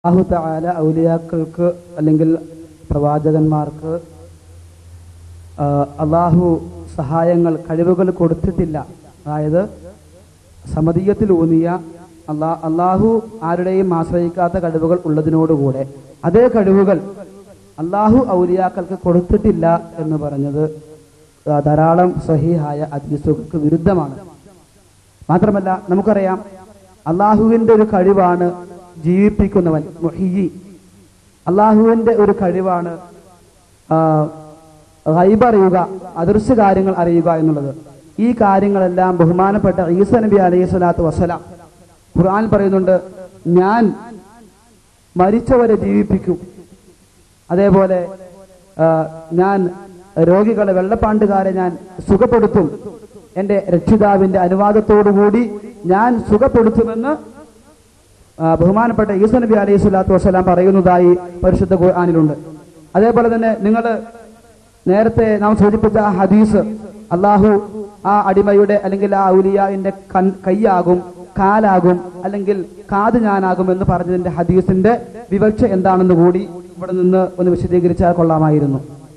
അള്ളാഹു തആല ഔലിയാക്കൾക്ക് അല്ലെങ്കിൽ പ്രവാചകന്മാർക്ക് ആ, അള്ളാഹു സഹായങ്ങൾ കഴിവുകൾ കൊടുത്തിട്ടില്ല അതായത് സമതീയത്തിൽ ഊന്നിയ അള്ളാ അള്ളാഹു ആരുടെയും ആശ്രയിക്കാത്ത കഴിവുകൾ ഉള്ളതിനോടുകൂടെ അതേ കഴിവുകൾ അള്ളാഹു ഔലിയാക്കൾക്ക് കൊടുത്തിട്ടില്ല എന്ന് പറഞ്ഞത് ആ, ധാരാളം സഹിഹായ അദ്യസുകൾക്ക് വിരുദ്ധമാണ് മാത്രമല്ല നമുക്കറിയാം അള്ളാഹുവിന്റെ ഒരു കഴിവാണ് ജീവിപ്പിക്കുന്നവൻ മുഹിയി അള്ളാഹുവിന്റെ ഒരു കഴിവാണ് ആ, ഗൈബ് അറിയുക അദൃശ്യ കാര്യങ്ങൾ അറിയുക എന്നുള്ളത് ഈ കാര്യങ്ങളെല്ലാം ബഹുമാനപ്പെട്ട ഈസ നബി അലൈഹി സ്വലാത്തു വസ്സലാം ഖുർആൻ പറയുന്നുണ്ട് ഞാൻ മരിച്ചവരെ ജീവിപ്പിക്കും അതേപോലെ ആ, ഞാൻ രോഗികളെ വെള്ളപ്പാണ്ടുകാരെ ഞാൻ സുഖപ്പെടുത്തും എന്റെ രക്ഷിതാവിന്റെ അനുവാദത്തോടുകൂടി ഞാൻ സുഖപ്പെടുത്തുമെന്ന് ആ, ബഹുമാനപ്പെട്ട ഈസ നബി അലൈഹി സ്വലാത്തു വസ്സലാം പറയുന്നതായി പരിശുദ്ധ ഖുർആനിലുണ്ട് അതേപോലെ തന്നെ നിങ്ങൾ നേരത്തെ നാം സൂചിപ്പിച്ച ആ ഹദീസ് അള്ളാഹു ആ അടിമയുടെ അല്ലെങ്കിൽ ആ ഔലിയാവിന്റെ കൺ കൈയാകും കാലാകും അല്ലെങ്കിൽ കാത് ഞാനാകും എന്ന് പറഞ്ഞതിന്റെ ഹദീസിന്റെ വിവക്ഷ എന്താണെന്ന് കൂടി ഇവിടെ നിന്ന് ഒന്ന് വിശദീകരിച്ചാൽ കൊള്ളാമായിരുന്നു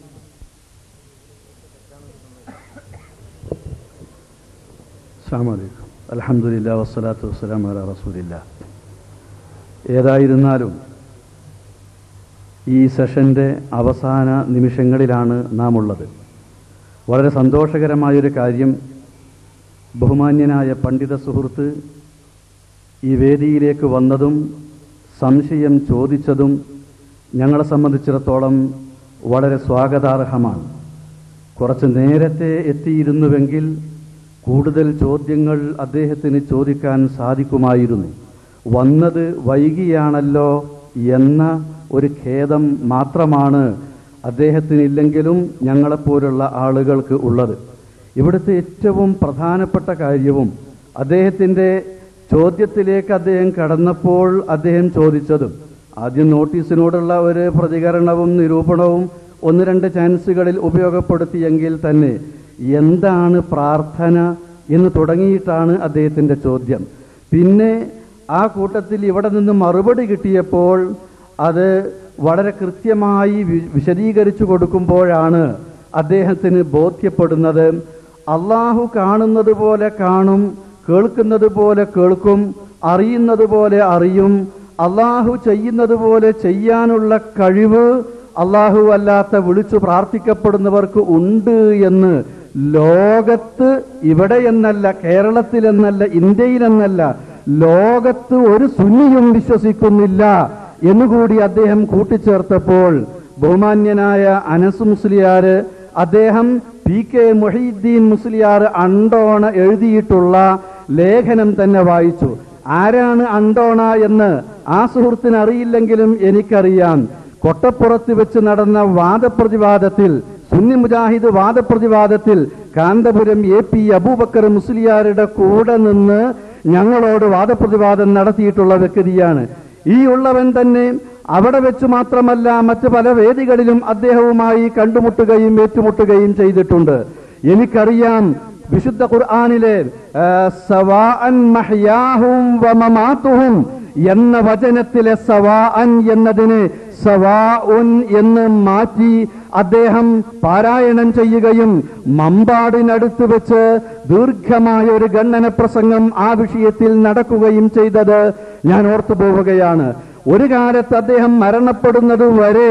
അസ്സാം വലൈക്കും അലഹമുല്ല വസ്സലാത്തു വസ്സലാം അല റസൂലില്ല ഏതായിരുന്നാലും ഈ സെഷൻ്റെ അവസാന നിമിഷങ്ങളിലാണ് നാം ഉള്ളത് വളരെ സന്തോഷകരമായൊരു കാര്യം ബഹുമാന്യനായ പണ്ഡിത സുഹൃത്ത് ഈ വേദിയിലേക്ക് വന്നതും സംശയം ചോദിച്ചതും ഞങ്ങളെ സംബന്ധിച്ചിടത്തോളം വളരെ സ്വാഗതാർഹമാണ് കുറച്ച് നേരത്തെ എത്തിയിരുന്നുവെങ്കിൽ കൂടുതൽ ചോദ്യങ്ങൾ അദ്ദേഹത്തിന് ചോദിക്കാൻ സാധിക്കുമായിരുന്നു വന്നത് വൈകിയാണല്ലോ എന്ന ഒരു ഖേദം മാത്രമാണ് അദ്ദേഹത്തിനില്ലെങ്കിലും ഞങ്ങളെപ്പോലുള്ള ആളുകൾക്ക് ഉള്ളത് ഇവിടുത്തെ ഏറ്റവും പ്രധാനപ്പെട്ട കാര്യവും അദ്ദേഹത്തിൻ്റെ ചോദ്യത്തിലേക്ക് അദ്ദേഹം കടന്നപ്പോൾ അദ്ദേഹം ചോദിച്ചതും ആദ്യം നോട്ടീസിനോടുള്ള ഒരു പ്രതികരണവും നിരൂപണവും ഒന്ന് രണ്ട് ചാൻസുകളിൽ ഉപയോഗപ്പെടുത്തിയെങ്കിൽ തന്നെ എന്താണ് പ്രാർത്ഥന എന്ന് തുടങ്ങിയിട്ടാണ് അദ്ദേഹത്തിൻ്റെ ചോദ്യം പിന്നെ ആ കൂട്ടത്തിൽ ഇവിടെ നിന്ന് മറുപടി കിട്ടിയപ്പോൾ അത് വളരെ കൃത്യമായി വി- വിശദീകരിച്ചു കൊടുക്കുമ്പോഴാണ് അദ്ദേഹത്തിന് ബോധ്യപ്പെടുന്നത് അള്ളാഹു കാണുന്നത് പോലെ കാണും കേൾക്കുന്നത് പോലെ കേൾക്കും അറിയുന്നത് പോലെ അറിയും അള്ളാഹു ചെയ്യുന്നത് പോലെ ചെയ്യാനുള്ള കഴിവ് അള്ളാഹു അല്ലാത്ത വിളിച്ചു പ്രാർത്ഥിക്കപ്പെടുന്നവർക്ക് ഉണ്ട് എന്ന് ലോകത്ത് ഇവിടെ എന്നല്ല കേരളത്തിലെന്നല്ല ഇന്ത്യയിലെന്നല്ല ലോകത്ത് ഒരു സുന്നിയും വിശ്വസിക്കുന്നില്ല എന്നുകൂടി അദ്ദേഹം കൂട്ടിച്ചേർത്തപ്പോൾ ബഹുമാന്യനായ അനസ് മുസ്ലിയാര് അദ്ദേഹം പി കെ മൊഹീദ്ദീൻ മുസ്ലിയാർ അണ്ടോണ എഴുതിയിട്ടുള്ള ലേഖനം തന്നെ വായിച്ചു ആരാണ് അണ്ടോണ എന്ന് ആ സുഹൃത്തിന് അറിയില്ലെങ്കിലും എനിക്കറിയാം കൊട്ടപ്പുറത്ത് വെച്ച് നടന്ന വാദപ്രതിവാദത്തിൽ സുന്നി മുജാഹിദ് വാദപ്രതിവാദത്തിൽ കാന്തപുരം എ പി അബൂബക്കർ മുസ്ലിയാരുടെ കൂടെ നിന്ന് ഞങ്ങളോട് വാദപ്രതിവാദം നടത്തിയിട്ടുള്ള വ്യക്തിയാണ് ഈ ഉള്ളവൻ തന്നെ അവിടെ വെച്ച് മാത്രമല്ല മറ്റ് പല വേദികളിലും അദ്ദേഹവുമായി കണ്ടുമുട്ടുകയും ഏറ്റുമുട്ടുകയും ചെയ്തിട്ടുണ്ട് എനിക്കറിയാം വിശുദ്ധ ഖുർആാനിലെ ആ, സവാഅൻ മഹ്യാഹും വമമാതുഹും എന്ന വചനത്തിലെ സവാഅൻ എന്നതിന് സവാഉൻ എന്ന് മാറ്റി അദ്ദേഹം പാരായണം ചെയ്യുകയും മമ്പാടിനടുത്ത് വെച്ച് ദീർഘമായ ഒരു ഗണ്ണന പ്രസംഗം ആ വിഷയത്തിൽ നടക്കുകയും ചെയ്തത് ഞാൻ ഓർത്തു പോവുകയാണ് ഒരു കാലത്ത് അദ്ദേഹം മരണപ്പെടുന്നത് വരെ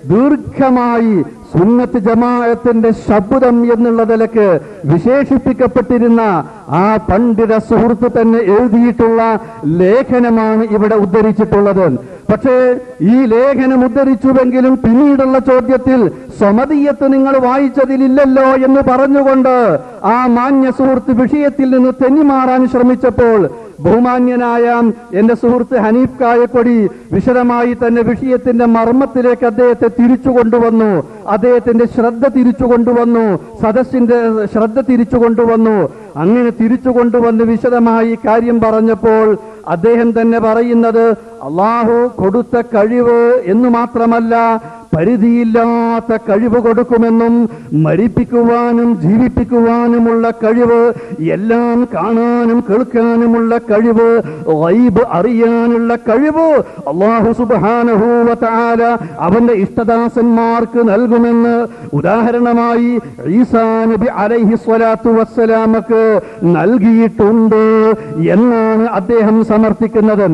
ദീർഘമായി സുന്നത്ത് ജമാഅത്തിന്റെ ശബ്ദം എന്നുള്ള നിലക്ക് വിശേഷിപ്പിക്കപ്പെട്ടിരുന്ന ആ പണ്ഡിത സുഹൃത്ത് തന്നെ എഴുതിയിട്ടുള്ള ലേഖനമാണ് ഇവിടെ ഉദ്ധരിച്ചിട്ടുള്ളത് പക്ഷേ ഈ ലേഖനം ഉദ്ധരിച്ചുവെങ്കിലും പിന്നീടുള്ള ചോദ്യത്തിൽ സ്വമതീയത്ത് നിങ്ങൾ വായിച്ചതിലില്ലല്ലോ എന്ന് പറഞ്ഞുകൊണ്ട് ആ മാന്യ സുഹൃത്ത് വിഷയത്തിൽ നിന്ന് തെന്നിമാറാൻ ശ്രമിച്ചപ്പോൾ ബഹുമാന്യനായ എന്റെ സുഹൃത്ത് ഹനീഫ് കായക്കൊടി വിശദമായി തന്നെ വിഷയത്തിന്റെ മർമ്മത്തിലേക്ക് അദ്ദേഹത്തെ തിരിച്ചു കൊണ്ടുവന്നു അദ്ദേഹത്തിന്റെ ശ്രദ്ധ തിരിച്ചു കൊണ്ടുവന്നു സദസ്സിന്റെ ശ്രദ്ധ തിരിച്ചു കൊണ്ടുവന്നു അങ്ങനെ തിരിച്ചു കൊണ്ടുവന്ന് വിശദമായി കാര്യം പറഞ്ഞപ്പോൾ അദ്ദേഹം തന്നെ പറയുന്നത് അള്ളാഹു കൊടുത്ത കഴിവ് എന്ന് മാത്രമല്ല പരിധിയില്ലാത്ത കഴിവ് കൊടുക്കുമെന്നും മരിപ്പിക്കുവാനും ജീവിപ്പിക്കുവാനുമുള്ള കഴിവ് എല്ലാം കാണാനും കേൾക്കാനുമുള്ള കഴിവ് ഗൈബ് അറിയാനുള്ള കഴിവ് അള്ളാഹു സുബ്ഹാനഹു വതആല അവന്റെ ഇഷ്ടദാസന്മാർക്ക് നൽകുമെന്ന് ഉദാഹരണമായി ഈസാ നബി അലൈഹി സ്വലാത്തു വസ്സലാമക്ക് നൽകിയിട്ടുണ്ട് എന്നാണ് അദ്ദേഹം സമർത്ഥിക്കുന്നത്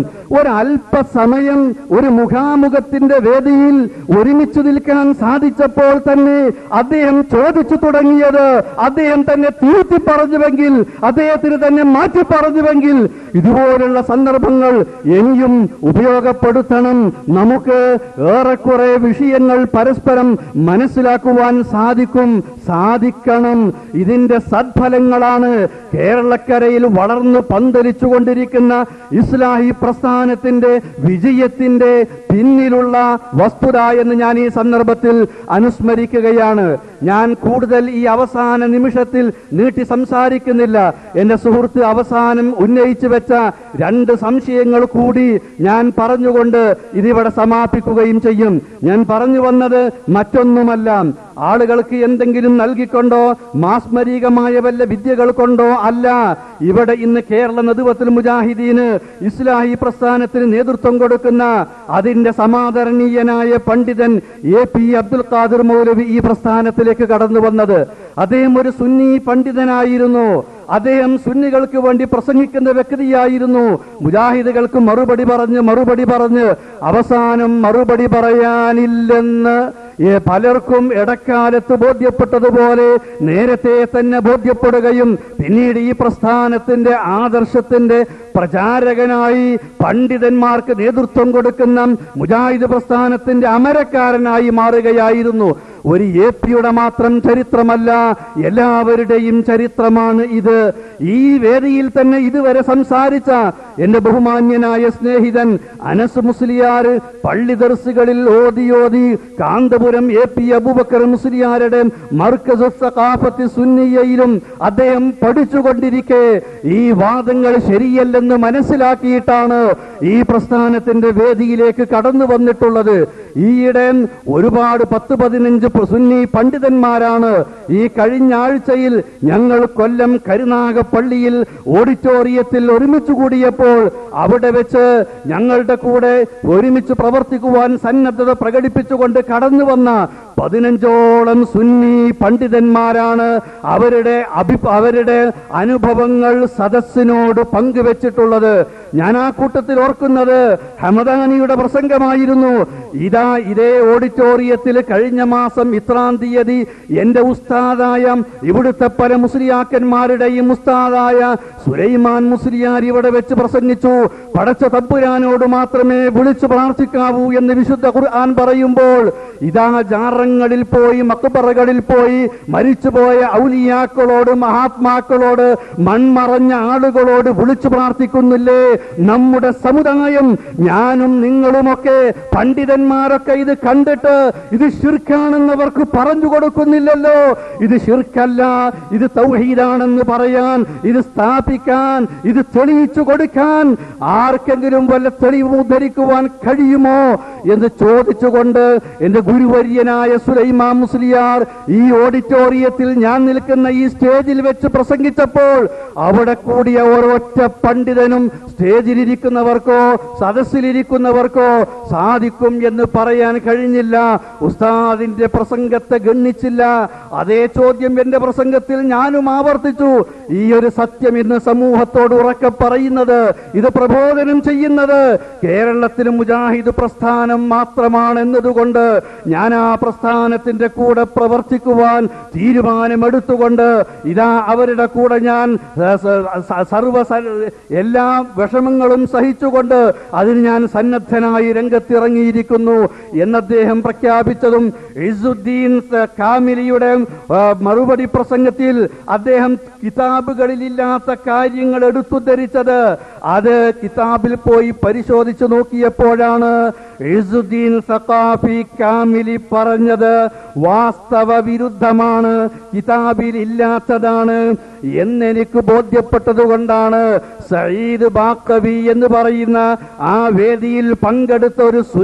ഒരല്പസമയം ഒരു മുഖാമുഖത്തിന്റെ വേദിയിൽ ഒരുമിച്ച് നിൽക്കാൻ സാധിച്ചപ്പോൾ തന്നെ അദ്ദേഹം ചോദിച്ചു തുടങ്ങിയത് അദ്ദേഹം തന്നെ തീർത്തി പറഞ്ഞുവെങ്കിൽ അദ്ദേഹത്തിന് തന്നെ മാറ്റി പറഞ്ഞുവെങ്കിൽ ഇതുപോലുള്ള സന്ദർഭങ്ങൾ ഇനിയും ഉപയോഗപ്പെടുത്തണം നമുക്ക് ഏറെക്കുറെ വിഷയങ്ങൾ പരസ്പരം മനസ്സിലാക്കുവാൻ സാധിക്കും സാധിക്കണം ഇതിന്റെ സദ്ഫലങ്ങളാണ് കേരളക്കരയിൽ വളർന്നു പന്തലിച്ചുകൊണ്ടിരിക്കുന്ന ഇസ്ലാഹി പ്രസ്ഥാനത്തിന്റെ വിജയത്തിന്റെ പിന്നിലുള്ള വസ്തുത എന്ന് ഞാൻ ഈ സന്ദർഭത്തിൽ അനുസ്മരിക്കുകയാണ് ഞാൻ കൂടുതൽ ഈ അവസാന നിമിഷത്തിൽ നീട്ടി സംസാരിക്കുന്നില്ല എന്റെ സുഹൃത്ത് അവസാനം ഉന്നയിച്ചു വെച്ച രണ്ട് സംശയങ്ങൾ കൂടി ഞാൻ പറഞ്ഞുകൊണ്ട് ഇതിവിടെ സമാപിക്കുകയും ചെയ്യും ഞാൻ പറഞ്ഞു വന്നത് മറ്റൊന്നുമല്ല ആളുകൾക്ക് എന്തെങ്കിലും നൽകിക്കൊണ്ടോ മാസ്മരികമായ വല്ല വിദ്യകൾ കൊണ്ടോ അല്ല ഇവിടെ ഇന്ന് കേരള നദുവത്തിൽ മുജാഹിദീന് ഇസ്ലാഹി പ്രസ്ഥാനത്തിന് നേതൃത്വം കൊടുക്കുന്ന അതിന്റെ സമാദരണീയനായ പണ്ഡിതൻ എ പി അബ്ദുൽ ഖാദിർ മൗലവി ഈ പ്രസ്ഥാനത്തിലേക്ക് കടന്നു വന്നത് അദ്ദേഹം ഒരു സുന്നി പണ്ഡിതനായിരുന്നു അദ്ദേഹം സുന്നികൾക്ക് വേണ്ടി പ്രസംഗിക്കുന്ന വ്യക്തിയായിരുന്നു മുജാഹിദുകൾക്ക് മറുപടി പറഞ്ഞ് മറുപടി പറഞ്ഞ് അവസാനം മറുപടി പറയാനില്ലെന്ന് ഏ, പലർക്കും ഇടക്കാലത്ത് ബോധ്യപ്പെട്ടതുപോലെ നേരത്തെ തന്നെ ബോധ്യപ്പെടുകയും പിന്നീട് ഈ പ്രസ്ഥാനത്തിന്റെ ആദർശത്തിന്റെ പ്രചാരകനായി പണ്ഡിതന്മാർക്ക് നേതൃത്വം കൊടുക്കുന്ന മുജാഹിദ് പ്രസ്ഥാനത്തിന്റെ അമരക്കാരനായി മാറുകയായിരുന്നു ഒരു എ പിയുടെ മാത്രം ചരിത്രമല്ല എല്ലാവരുടെയും ചരിത്രമാണ് ഇത് ഈ വേദിയിൽ തന്നെ ഇതുവരെ സംസാരിച്ച എന്റെ ബഹുമാന്യനായ സ്നേഹിതൻ അനസ് മുസ്ലിയാർ പള്ളി ദർസുകളിൽ ഓതി ഓതി കാന്തപുരം എ പി അബൂബക്കർ മുസ്ലിയാരുടെ മർക്കസ് സഖാഫത്ത് സുന്നിയയിലും അദ്ദേഹം പഠിച്ചുകൊണ്ടിരിക്കെ ഈ വാദങ്ങൾ ശരിയല്ലെന്ന് മനസ്സിലാക്കിയിട്ടാണ് ഈ പ്രസ്ഥാനത്തിന്റെ വേദിയിലേക്ക് കടന്നു വന്നിട്ടുള്ളത് ഈയിടെ ഒരുപാട് പത്ത് പതിനഞ്ച് പ- സുന്നി പണ്ഡിതന്മാരാണ് ഈ കഴിഞ്ഞ ആഴ്ചയിൽ ഞങ്ങൾ കൊല്ലം കരുനാഗപ്പള്ളിയിൽ ഓഡിറ്റോറിയത്തിൽ ഒരുമിച്ച് കൂടിയപ്പോൾ അവിടെ വെച്ച് ഞങ്ങളുടെ കൂടെ ഒരുമിച്ച് പ്രവർത്തിക്കുവാൻ സന്നദ്ധത പ്രകടിപ്പിച്ചുകൊണ്ട് കടന്നു വന്ന പതിനഞ്ചോളം സുന്നി പണ്ഡിതന്മാരാണ് അവരുടെ അഭി അവരുടെ അനുഭവങ്ങൾ സദസ്സിനോട് പങ്കുവെച്ചിട്ടുള്ളത് ഞാൻ ആ കൂട്ടത്തിൽ ഓർക്കുന്നത് ഹമദാനിയുടെ പ്രസംഗമായിരുന്നു ഇതാ ഇതേ ഓഡിറ്റോറിയത്തിൽ കഴിഞ്ഞ മാസം ഇത്രാം തീയതി എന്റെ ഉസ്താദായ ഇവിടുത്തെ പല മുസ്ലിയാക്കന്മാരുടെയും ഉസ്താദായ സുലൈമാൻ മുസ്ലിയാർ ഇവിടെ വെച്ച് പ്രസംഗിച്ചു പടച്ച തമ്പുരാനോട് മാത്രമേ വിളിച്ചു പ്രാർത്ഥിക്കാവൂ എന്ന് വിശുദ്ധ ഖുർആൻ പറയുമ്പോൾ ഇതാ ജാറങ്ങളിൽ പോയി മക്ബറകളിൽ പോയി മരിച്ചുപോയ ഔലിയാക്കളോട് മഹാത്മാക്കളോട് മൺമറഞ്ഞ ആളുകളോട് വിളിച്ചു പ്രാർത്ഥിക്കുന്നില്ലേ നമ്മുടെ സമുദായം ഞാനും നിങ്ങളുമൊക്കെ പണ്ഡിതന്മാരൊക്കെ ഇത് കണ്ടിട്ട് ഇത് ഷിർക്കാണെന്നവർക്ക് പറഞ്ഞു കൊടുക്കുന്നില്ലല്ലോ ഇത് ഷിർക്കല്ല ഇത് തൗഹീദാണെന്ന് പറയാൻ ഇത് സ്ഥാപിക്കാൻ ഇത് തെളിയിച്ചു കൊടുക്കാൻ ആർക്കെങ്കിലും വല്ല തെളിവ് ഉദ്ധരിക്കുവാൻ കഴിയുമോ എന്ന് ചോദിച്ചുകൊണ്ട് എന്റെ ഗുരുവര്യനായ സുലൈമാൻ മുസ്ലിയാർ ഈ ഓഡിറ്റോറിയത്തിൽ ഞാൻ നിൽക്കുന്ന ഈ സ്റ്റേജിൽ വെച്ച് പ്രസംഗിച്ചപ്പോൾ അവിടെ കൂടിയ ഒരൊറ്റ പണ്ഡിതനും സ്റ്റേജിലിരിക്കുന്നവർക്കോ സദസ്സിലിരിക്കുന്നവർക്കോ സാധിക്കും എന്ന് പറയാൻ കഴിഞ്ഞില്ല ഉസ്താദിന്റെ പ്രസംഗത്തെ ഗണ്ണിച്ചില്ല അതേ ചോദ്യം എന്റെ പ്രസംഗത്തിൽ ഞാനും ആവർത്തിച്ചു ഈ ഒരു സത്യം ഇന്ന് സമൂഹത്തോട് ഉറക്കെ പറയുന്നത് ഇത് പ്രബോധനം ചെയ്യുന്നത് കേരളത്തിൽ മുജാഹിദ് പ്രസ്ഥാനം മാത്രമാണ് എന്നതുകൊണ്ട് ഞാൻ ആ പ്രസ്ഥാനത്തിന്റെ കൂടെ പ്രവർത്തിക്കുവാൻ തീരുമാനമെടുത്തുകൊണ്ട് ഇതാ അവരുടെ കൂടെ ഞാൻ സ- സ- സർവ സ- എല്ലാ വിഷമങ്ങളും സഹിച്ചുകൊണ്ട് അതിന് ഞാൻ സന്നദ്ധനായി രംഗത്തിറങ്ങിയിരിക്കുന്നു എന്ന് അദ്ദേഹം പ്രഖ്യാപിച്ചതും ഇസുദ്ദീൻ സ- കാമിലിയുടെ ആ, മറുപടി പ്രസംഗത്തിൽ അദ്ദേഹം കിതാബുകളിലില്ലാത്ത കാര്യങ്ങൾ എടുത്തുദ്ധരിച്ചത് അത് കിതാബിൽ പോയി പരിശോധിച്ചു നോക്കിയപ്പോഴാണ് ഇസുദ്ദീൻ സഖാഫി കാമിലി പറഞ്ഞത് വാസ്തവ വിരുദ്ധമാണ് കിതാബിൽ ഇല്ലാത്തതാണ് എന്നെനിക്ക് ബോധ്യപ്പെട്ടത് കൊണ്ടാണ് സയ്യിദ് ബാക്കവി എന്ന് പറയുന്ന ആ വേദിയിൽ പങ്കെടുത്ത ഒരു സുന്നി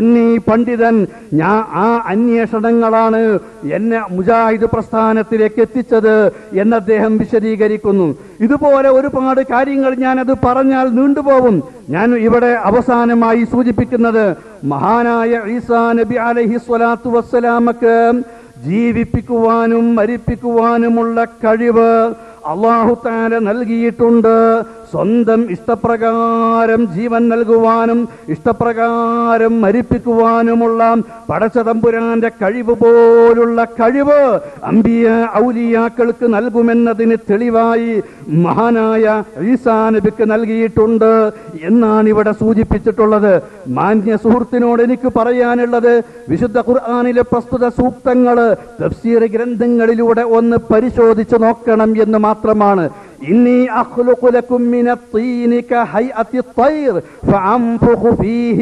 പണ്ഡിതൻ ഞാൻ ആ അന്വേഷണങ്ങളാണ് എന്നെ മുജാഹിദ് പ്രസ്ഥാനത്തിലേക്ക് എത്തിച്ചത് എന്ന് അദ്ദേഹം വിശദീകരിക്കുന്നു ഇതുപോലെ ഒരുപാട് കാര്യങ്ങൾ ഞാനത് പറഞ്ഞാൽ നീണ്ടുപോകും ഞാൻ ഇവിടെ അവസാനമായി സൂചിപ്പിക്കുന്നത് മഹാനായ ഈസാ നബി അലഹി സ്വലാത്തു വസ്സലാമക്ക് ജീവിപ്പിക്കുവാനും മരിപ്പിക്കുവാനുമുള്ള കഴിവ് അള്ളാഹു താല നൽകിയിട്ടുണ്ട് സ്വന്തം ഇഷ്ടപ്രകാരം ജീവൻ നൽകുവാനും ഇഷ്ടപ്രകാരം മരിപ്പിക്കുവാനുമുള്ള പടച്ചതമ്പുരാന്റെ കഴിവ് പോലുള്ള കഴിവ് അമ്പിയ ഔലിയാക്കൾക്ക് നൽകുമെന്നതിന് തെളിവായി മഹാനായ ഈസാ നബിക്ക് നൽകിയിട്ടുണ്ട് എന്നാണ് ഇവിടെ സൂചിപ്പിച്ചിട്ടുള്ളത് മാന്യ സുഹൃത്തിനോട് എനിക്ക് പറയാനുള്ളത് വിശുദ്ധ ഖുർആാനിലെ പ്രസ്തുത സൂക്തങ്ങള് തഫ്സീർ ഗ്രന്ഥങ്ങളിലൂടെ ഒന്ന് പരിശോധിച്ചു നോക്കണം എന്ന് മാത്രമാണ് إني أخلق لكم من الطين كهيئة الطير فأنفخ فيه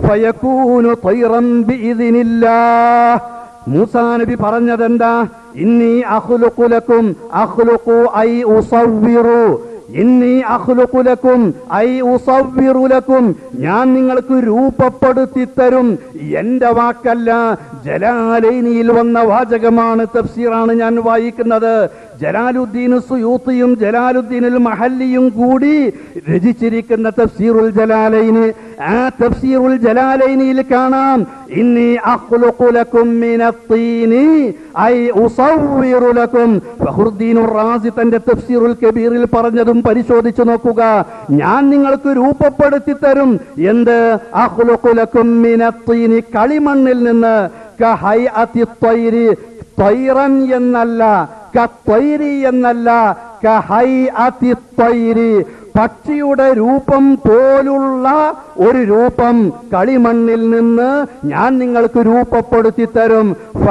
فيكون طيرا بإذن الله മൂസാ നബി പറഞ്ഞതെന്താ ഇന്നി അഖ്ലുഖുലക്കും അഖ്ലുഖു ഐ ഉസവ്വിറു ഇന്നി അഖ്ലുഖുലക്കും ഐ ഉസവ്വിറുലക്കും ഞാൻ നിങ്ങൾക്ക് രൂപപ്പെടുത്തി തരും എന്റെ വാക്കല്ല ജലാലൈനിയിൽ വന്ന വാചകമാണ് തഫ്സീറാണ് ഞാൻ വായിക്കുന്നത് ജലാലുദ്ദീൻ സുയൂത്തിയും ജലാലുദ്ദീനുൽ മഹല്ലിയും കൂടി രചിച്ചിരിക്കുന്ന തഫ്സീറുൽ ജലാലൈന് ആ തഫ്സീറുൽ ജലാലൈനിയിൽ കാണാം ഇന്നി അഖ്ലുഖു ലക്കും മിനത്തീനി ഐ ഉസവ്വിറു ലക്കും ഫഖ്റുദ്ദീനുർ റാസി തന്റെ തഫ്സീറുൽ കബീറിൽ പറഞ്ഞതും പരിശോധിച്ചു നോക്കുക ഞാൻ നിങ്ങൾക്ക് രൂപപ്പെടുത്തി തരും എന്ത് അഖ്ലുഖു ലക്കും മിനത്തീനി കളിമണ്ണിൽ നിന്ന് കഹൈഅത്തി ത്വയ്രി ത്വയ്റൻ എന്നല്ല കത്വൈരി എന്നല്ല കഹൈഅത്തി ത്വയ്രി പക്ഷിയുടെ രൂപം പോലുള്ള ഒരു രൂപം കളിമണ്ണിൽ നിന്ന് ഞാൻ നിങ്ങൾക്ക് രൂപപ്പെടുത്തി തരും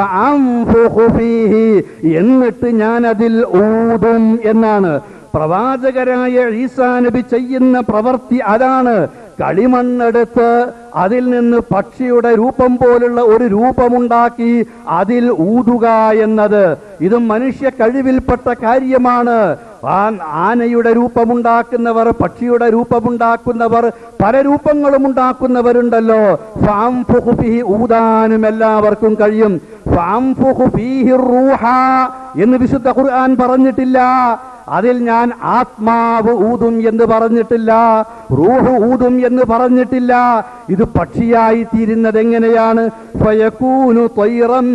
ഫഅൻഫുഖു ഫീഹി. എന്നിട്ട് ഞാൻ അതിൽ ഊതും എന്നാണ് പ്രവാചകരായ ഈസാ നബി ചെയ്യുന്ന പ്രവൃത്തി അതാണ് കളിമണ്ണെടുത്ത് അതിൽ നിന്ന് പക്ഷിയുടെ രൂപം പോലുള്ള ഒരു രൂപമുണ്ടാക്കി അതിൽ ഊതുക എന്നത് ഇത് മനുഷ്യ കഴിവിൽപ്പെട്ട കാര്യമാണ് ആ ആനയുടെ രൂപമുണ്ടാക്കുന്നവർ പക്ഷിയുടെ രൂപമുണ്ടാക്കുന്നവർ പല രൂപങ്ങളും ഉണ്ടാക്കുന്നവരുണ്ടല്ലോ ഫാംഫുഖു ഫീഹി ഊതാനും എല്ലാവർക്കും കഴിയും ഫാംഫുഖു ഫീഹി റൂഹ എന്ന് വിശുദ്ധ ഖുർആൻ പറഞ്ഞിട്ടില്ല അതിൽ ഞാൻ ആത്മാവ് ഊതും എന്ന് പറഞ്ഞിട്ടില്ല റൂഹ് ഊതും എന്ന് പറഞ്ഞിട്ടില്ല ഇത് പക്ഷിയായി തീരുന്നത് എങ്ങനെയാണ് ഫയകൂനു ത്വയ്റൻ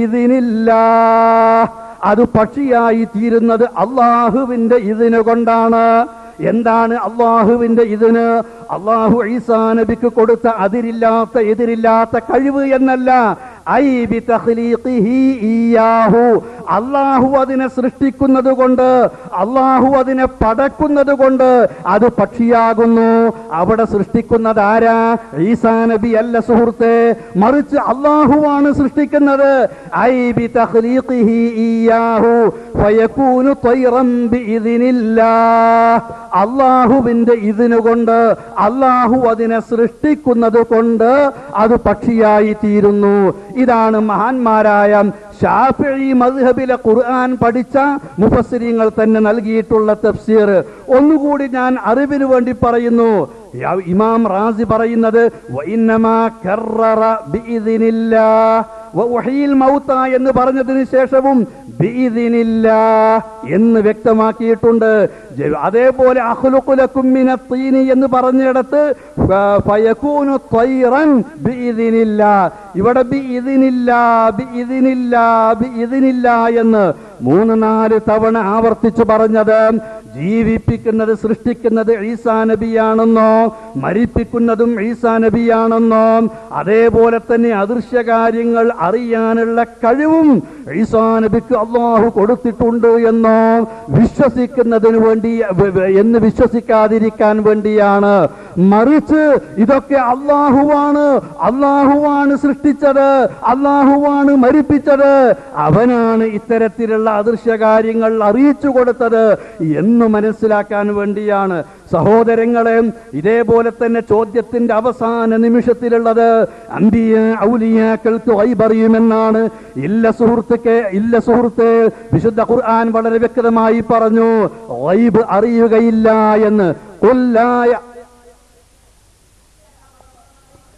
ബിഇذനില്ലാഹ്. അത് പക്ഷിയായി തീരുന്നത് അള്ളാഹുവിന്റെ ഇതിന് കൊണ്ടാണ് എന്താണ് അള്ളാഹുവിന്റെ ഇതിന് അള്ളാഹു ഈസാ നബിക്ക് കൊടുത്ത അതിരില്ലാത്ത എതിരില്ലാത്ത കഴിവ് എന്നല്ല ഐ ബി തഖ്ലീഖിഹി ഇയ്യാഹു അള്ളാഹു അതിനെ സൃഷ്ടിക്കുന്നത് കൊണ്ട് അള്ളാഹു അതിനെ പടക്കുന്നത് കൊണ്ട് അത് പക്ഷിയാകുന്നു അവിടെ സൃഷ്ടിക്കുന്നത് ആരാ ഈസാ നബി അല്ല സുഹൃത്തെ മറിച്ച് അള്ളാഹുവാണ് സൃഷ്ടിക്കുന്നത് ഐ ബി തഖ്ലീഖിഹി ഇയ്യാഹു ഫയകൂനു ത്വയ്റൻ ബിഇذനില്ലാഹ് അള്ളാഹുവിന്റെ ഇതിനു കൊണ്ട് അള്ളാഹു അതിനെ സൃഷ്ടിക്കുന്നത് കൊണ്ട് അത് പക്ഷിയായി തീരുന്നു ഇതാണ് മഹാന്മാരായ ഷാഫിഈ മദ്ഹബിലെ ഖുർആൻ പഠിച്ച മുഫസ്സിരിങ്ങൾ തന്നെ നൽകിയിട്ടുള്ള തഫ്സീർ ഒന്നുകൂടി ഞാൻ അറിവിന് വേണ്ടി പറയുന്നു യ- ഇമാം റാസി പറയുന്നത് വഇന്നമാ കററ ബിഇذനില്ലാഹ് വഉഹീൽ മൗത്ത എന്ന് പറഞ്ഞതിന് ശേഷവും ബിഇذനില്ലാ എന്ന് വ്യക്തമാക്കിയിട്ടുണ്ട് ജ- അതേപോലെ അഖ്ലുഖുലക്കും മിനത്തീനി എന്ന് പറഞ്ഞിടത്ത് ഫ- ഫയകൂനു ത്വയ്റൻ ബിഇذനില്ലാ ഇവിടെ ബിഇذനില്ലാ ബിഇذനില്ലാ ബിഇذനില്ലാ എന്ന് മൂന്ന് നാല് തവണ ആവർത്തിച്ചു പറഞ്ഞത് ജീവിപ്പിക്കുന്നത് സൃഷ്ടിക്കുന്നത് ഈസാ നബിയാണെന്നോ മരിപ്പിക്കുന്നതും ഈസാ നബിയാണെന്നോ അതേപോലെ തന്നെ അദൃശ്യ കാര്യങ്ങൾ അറിയാനുള്ള കഴിവും ഈസാ നബിക്ക് അള്ളാഹു കൊടുത്തിട്ടുണ്ട് എന്നോ വിശ്വസിക്കുന്നതിന് വേണ്ടി വ- വ- എന്ന് വിശ്വസിക്കാതിരിക്കാൻ വേണ്ടിയാണ് മറിച്ച് ഇതൊക്കെ അള്ളാഹുവാണ് അള്ളാഹുവാണ് സൃഷ്ടിച്ചത് അള്ളാഹുവാണ് മരിപ്പിച്ചത് അവനാണ് ഇത്തരത്തിലുള്ള അദൃശ്യ കാര്യങ്ങൾ അറിയിച്ചു കൊടുത്തത് എന്ന് മനസ്സിലാക്കാൻ വേണ്ടിയാണ് സഹോദരങ്ങളെ ഇതേപോലെ തന്നെ ചോദ്യത്തിന്റെ അവസാന നിമിഷത്തിലുള്ളത് അമ്പിയ ഔലിയാക്കൾക്ക് വൈബറിയുമെന്നാണ് ഇല്ല സുഹൃത്തുക്കെ ഇല്ല സുഹൃത്തെ വിശുദ്ധ ഖുർആൻ വളരെ വ്യക്തമായി പറഞ്ഞു വൈബ് അറിയുകയില്ല എന്ന് കൊല്ലായ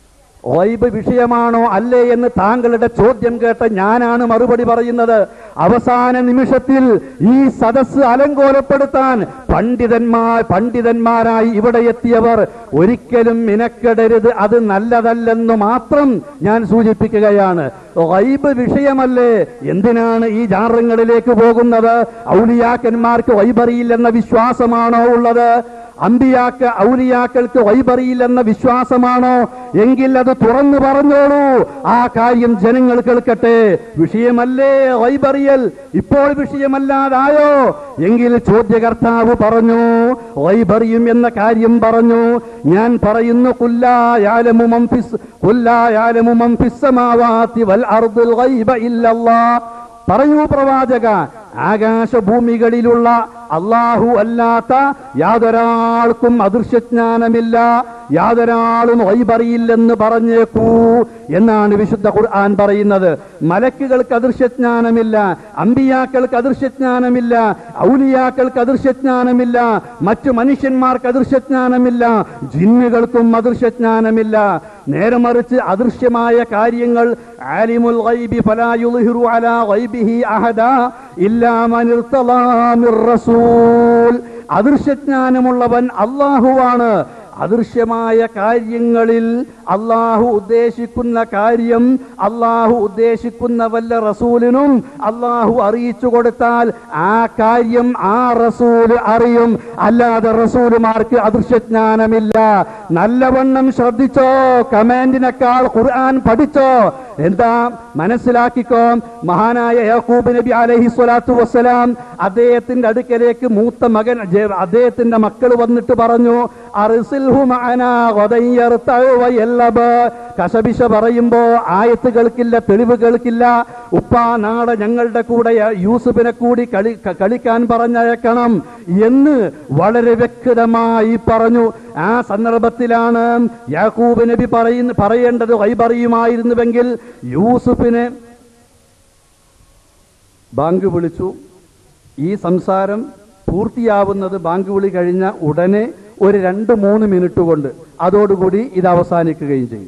ഗൈബ് വിഷയമാണോ അല്ലേ എന്ന് താങ്കളുടെ ചോദ്യം കേട്ട് ഞാനാണ് മറുപടി പറയുന്നത് അവസാന നിമിഷത്തിൽ ഈ സദസ്സ് അലങ്കോലപ്പെടുത്താൻ പണ്ഡിതന്മാർ പണ്ഡിതന്മാരായി ഇവിടെ എത്തിയവർ ഒരിക്കലും മിനക്കെടരുത് അത് നല്ലതല്ലെന്ന് മാത്രം ഞാൻ സൂചിപ്പിക്കുകയാണ് ഗൈബ് വിഷയമല്ലേ എന്തിനാണ് ഈ ജാറങ്ങളിലേക്ക് പോകുന്നത് ഔലിയാക്കന്മാർക്ക് വൈബറിയില്ലെന്ന വിശ്വാസമാണോ ഉള്ളത് അമ്പിയാക്ക ഔലിയാക്കൾക്ക് വൈബറിയില്ലെന്ന വിശ്വാസമാണോ എങ്കിൽ അത് തുറന്നു പറഞ്ഞോളൂ ആ കാര്യം ജനങ്ങൾ കേൾക്കട്ടെ വിഷയമല്ലേ വൈബറിയൽ ഇപ്പോൾ വിഷയമല്ലാതായോ എങ്കിൽ ചോദ്യകർത്താവ് പറഞ്ഞു വൈബറിയും എന്ന കാര്യം പറഞ്ഞു ഞാൻ പറയുന്നു കുല്ലായാലമു മംഫിസ് കുല്ലായാലമു മംഫിസ്സമാവാതി വൽ അർദുൽ ഗൈബ ഇല്ലല്ലാ പറയൂ പ്രവാചക ആകാശഭൂമികളിലുള്ള അള്ളാഹു അല്ലാത്ത യാതൊരാൾക്കും അദൃശ്യജ്ഞാനമില്ല യാതൊരാളും വൈപറിയില്ലെന്ന് പറഞ്ഞേക്കൂ എന്നാണ് വിശുദ്ധ ഖുർആൻ പറയുന്നത് മലക്കുകൾക്ക് അദൃശ്യജ്ഞാനമില്ല അമ്പിയാക്കൾക്ക് അദൃശ്യജ്ഞാനമില്ല ഔലിയാക്കൾക്ക് അദൃശ്യജ്ഞാനമില്ല മറ്റു മനുഷ്യന്മാർക്ക് അദൃശ്യജ്ഞാനമില്ല ജിന്നുകൾക്കും അദൃശ്യജ്ഞാനമില്ല നേരെ മറിച്ച് അദൃശ്യമായ കാര്യങ്ങൾ ആലിമുൽ ഗൈബി ഫലാ യുദ്ഹിറു അലാ ഗൈബിഹി അഹദ ഇല്ലാ മൻ ഇർത്തളാ മിർ റസൂൽ അദൃശ്യജ്ഞാനമുള്ളവൻ അള്ളാഹുവാണ് അദൃശ്യമായ കാര്യങ്ങളിൽ അള്ളാഹു ഉദ്ദേശിക്കുന്ന കാര്യം അള്ളാഹു ഉദ്ദേശിക്കുന്ന വല്ല റസൂലിനും അള്ളാഹു അറിയിച്ചു കൊടുത്താൽ ആ കാര്യം ആ റസൂല് അറിയും അല്ലാതെ റസൂലുമാർക്ക് അദൃശ്യജ്ഞാനമില്ല നല്ലവണ്ണം ശ്രദ്ധിച്ചോ കമാൻഡിനേക്കാൾ ഖുർആൻ പഠിച്ചോ എന്താ മനസ്സിലാക്കിക്കോ മഹാനായ യാക്കൂബ് നബി അലൈഹി സ്വലാത്തു വസ്സലാം അദ്ദേഹത്തിന്റെ അടുക്കലേക്ക് മൂത്ത മകൻ ജെ- അദ്ദേഹത്തിന്റെ മക്കൾ വന്നിട്ട് പറഞ്ഞു അർസിൽഹു മഅനാ ഗദൻ യർതഉ വയല്ലബ്. കശപിശ പറയുമ്പോ ആയത്ത് കേൾക്കില്ല തെളിവ് കേൾക്കില്ല ഉപ്പ നാളെ ഞങ്ങളുടെ കൂടെ യൂസുഫിനെ കൂടി കളി ക- കളിക്കാൻ പറഞ്ഞയക്കണം എന്ന് വളരെ വ്യക്തമായി പറഞ്ഞു ആ സന്ദർഭത്തിലാണ് യാക്കൂബ് നബി പറയുന്ന പറയേണ്ടത് കൈപറിയുമായിരുന്നുവെങ്കിൽ യൂസുഫിനെ ബാങ്ക് വിളിച്ചു ഈ സംസാരം പൂർത്തിയാവുന്നത് ബാങ്ക് വിളി കഴിഞ്ഞ ഉടനെ ഒരു രണ്ട് മൂന്ന് മിനിറ്റ് കൊണ്ട് അതോടുകൂടി ഇത് അവസാനിക്കുകയും ചെയ്യും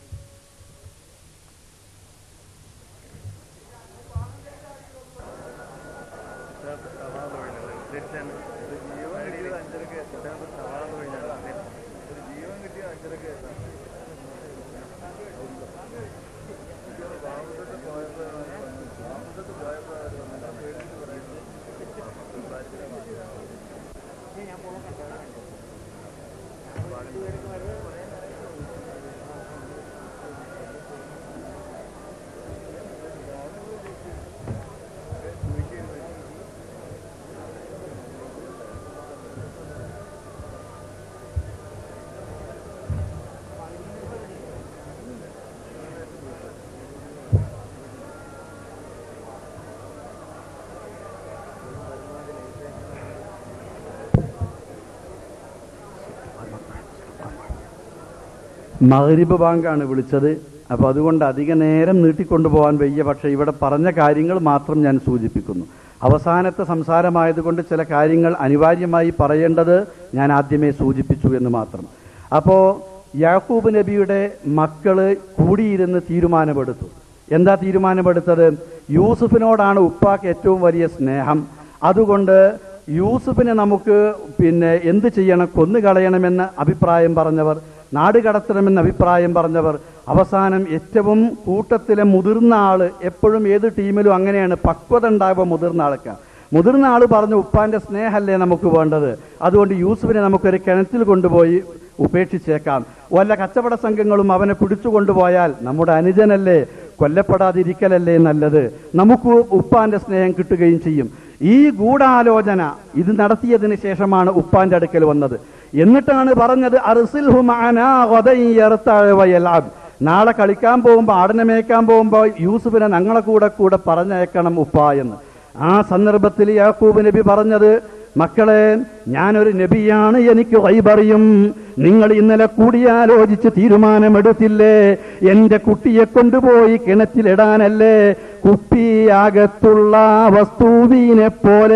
മഗ്രിബ് ബാങ്കാണ് വിളിച്ചത് അപ്പോൾ അതുകൊണ്ട് അധിക നേരം നീട്ടിക്കൊണ്ടുപോകാൻ വയ്യ പക്ഷേ ഇവിടെ പറഞ്ഞ കാര്യങ്ങൾ മാത്രം ഞാൻ സൂചിപ്പിക്കുന്നു അവസാനത്തെ സംസാരമായതുകൊണ്ട് ചില കാര്യങ്ങൾ അനിവാര്യമായി പറയേണ്ടത് ഞാൻ ആദ്യമേ സൂചിപ്പിച്ചു എന്ന് മാത്രം അപ്പോൾ യാക്കൂബ് നബിയുടെ മക്കള് കൂടിയിരുന്ന് തീരുമാനമെടുത്തു എന്താ തീരുമാനമെടുത്തത് യൂസുഫിനോടാണ് ഉപ്പാക്ക് ഏറ്റവും വലിയ സ്നേഹം അതുകൊണ്ട് യൂസുഫിനെ നമുക്ക് പിന്നെ എന്ത് ചെയ്യണം കൊന്നുകളയണമെന്ന് അഭിപ്രായം പറഞ്ഞവർ നാട് കടത്തണമെന്ന് അഭിപ്രായം പറഞ്ഞവർ അവസാനം ഏറ്റവും കൂട്ടത്തിലെ മുതിർന്ന ആള് എപ്പോഴും ഏത് ടീമിലും അങ്ങനെയാണ് പക്വത ഉണ്ടാവുക മുതിർന്ന ആൾക്ക് മുതിർന്ന ആള് പറഞ്ഞു ഉപ്പാന്റെ സ്നേഹമല്ലേ നമുക്ക് വേണ്ടത് അതുകൊണ്ട് യൂസുഫിനെ നമുക്കൊരു കിണറ്റിൽ കൊണ്ടുപോയി ഉപേക്ഷിച്ചേക്കാം വല്ല കച്ചവട സംഘങ്ങളും അവനെ പിടിച്ചു കൊണ്ടുപോയാൽ നമ്മുടെ അനുജനല്ലേ കൊല്ലപ്പെടാതിരിക്കലല്ലേ നല്ലത് നമുക്ക് ഉപ്പാന്റെ സ്നേഹം കിട്ടുകയും ചെയ്യും ഈ ഗൂഢാലോചന ഇത് നടത്തിയതിന് ശേഷമാണ് ഉപ്പാന്റെ അടുക്കൽ വന്നത് എന്നിട്ടാണ് പറഞ്ഞത് അർസിൽഹു മഅനാ ഗദൻ യർതഅ വയൽഅബ്. നാളെ കളിക്കാൻ പോകുമ്പോൾ ആടിനെ മേയ്ക്കാൻ പോകുമ്പോൾ യൂസുഫിനെ ഞങ്ങളെ കൂടെ കൂടെ പറഞ്ഞയക്കണം ഉപ്പ എന്ന് ആ സന്ദർഭത്തിൽ യാക്കൂബ് നബി പറഞ്ഞത് മക്കളെ ഞാനൊരു നബിയാണ് എനിക്ക് വൈബറിയും നിങ്ങൾ ഇന്നലെ കൂടിയാലോചിച്ച് തീരുമാനമെടുത്തില്ലേ എന്റെ കുട്ടിയെ കൊണ്ടുപോയി കിണറ്റിലിടാനല്ലേ കുപ്പിയകത്തുള്ള വസ്തുവിനെ പോലെ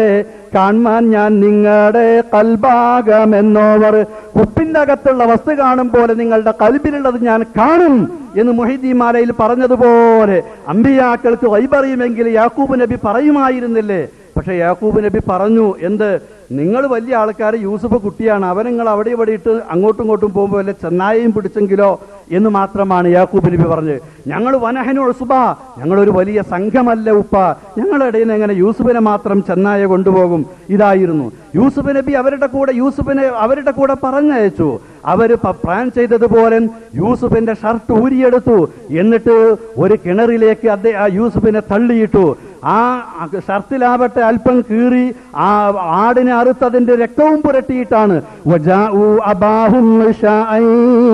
കാണാൻ ഞാൻ നിങ്ങളുടെ കൽഭാഗമെന്നോവർ കുപ്പിന്റെ അകത്തുള്ള വസ്തു കാണും പോലെ നിങ്ങളുടെ കൽബിലുള്ളത് ഞാൻ കാണും എന്ന് മൊഹിദ്ദീൻ മാലയിൽ പറഞ്ഞതുപോലെ അമ്പിയാക്കൾക്ക് വൈപറിയുമെങ്കിൽ യാക്കൂബ് നബി പറയുമായിരുന്നില്ലേ പക്ഷെ യാക്കൂബ് നബി പറഞ്ഞു എന്ത് നിങ്ങൾ വലിയ ആൾക്കാർ യൂസുഫ് കുട്ടിയാണ് അവൻ നിങ്ങൾ അവിടെ ഇവിടെ ഇട്ട് അങ്ങോട്ടും ഇങ്ങോട്ടും പോകുമ്പോൾ വല്ല ചെന്നായയും പിടിച്ചെങ്കിലോ എന്ന് മാത്രമാണ് യാക്കൂബ് നബി പറഞ്ഞത് ഞങ്ങൾ വനഹനു ഉസുബ ഞങ്ങളൊരു വലിയ സംഘമല്ല ഉപ്പ ഞങ്ങളുടെ ഇടയിൽ നിന്ന് എങ്ങനെ യൂസുഫിനെ മാത്രം ചെന്നായ കൊണ്ടുപോകും ഇതായിരുന്നു യൂസുഫ് നബി അവരുടെ കൂടെ യൂസുഫിനെ അവരുടെ കൂടെ പറഞ്ഞയച്ചു അവര് പ- പ്ലാൻ ചെയ്തതുപോലെ യൂസുഫിന്റെ ഷർട്ട് ഊരിയെടുത്തു എന്നിട്ട് ഒരു കിണറിലേക്ക് അദ്ദേഹം ആ യൂസുഫിനെ തള്ളിയിട്ടു ആ ഷർട്ടിലാവട്ടെ അല്പം കീറി ആ ആടിനെ അറുത്തതിന്റെ രക്തവും പുരട്ടിയിട്ടാണ് വജാഉ അബാഹും ഇശാഅൻ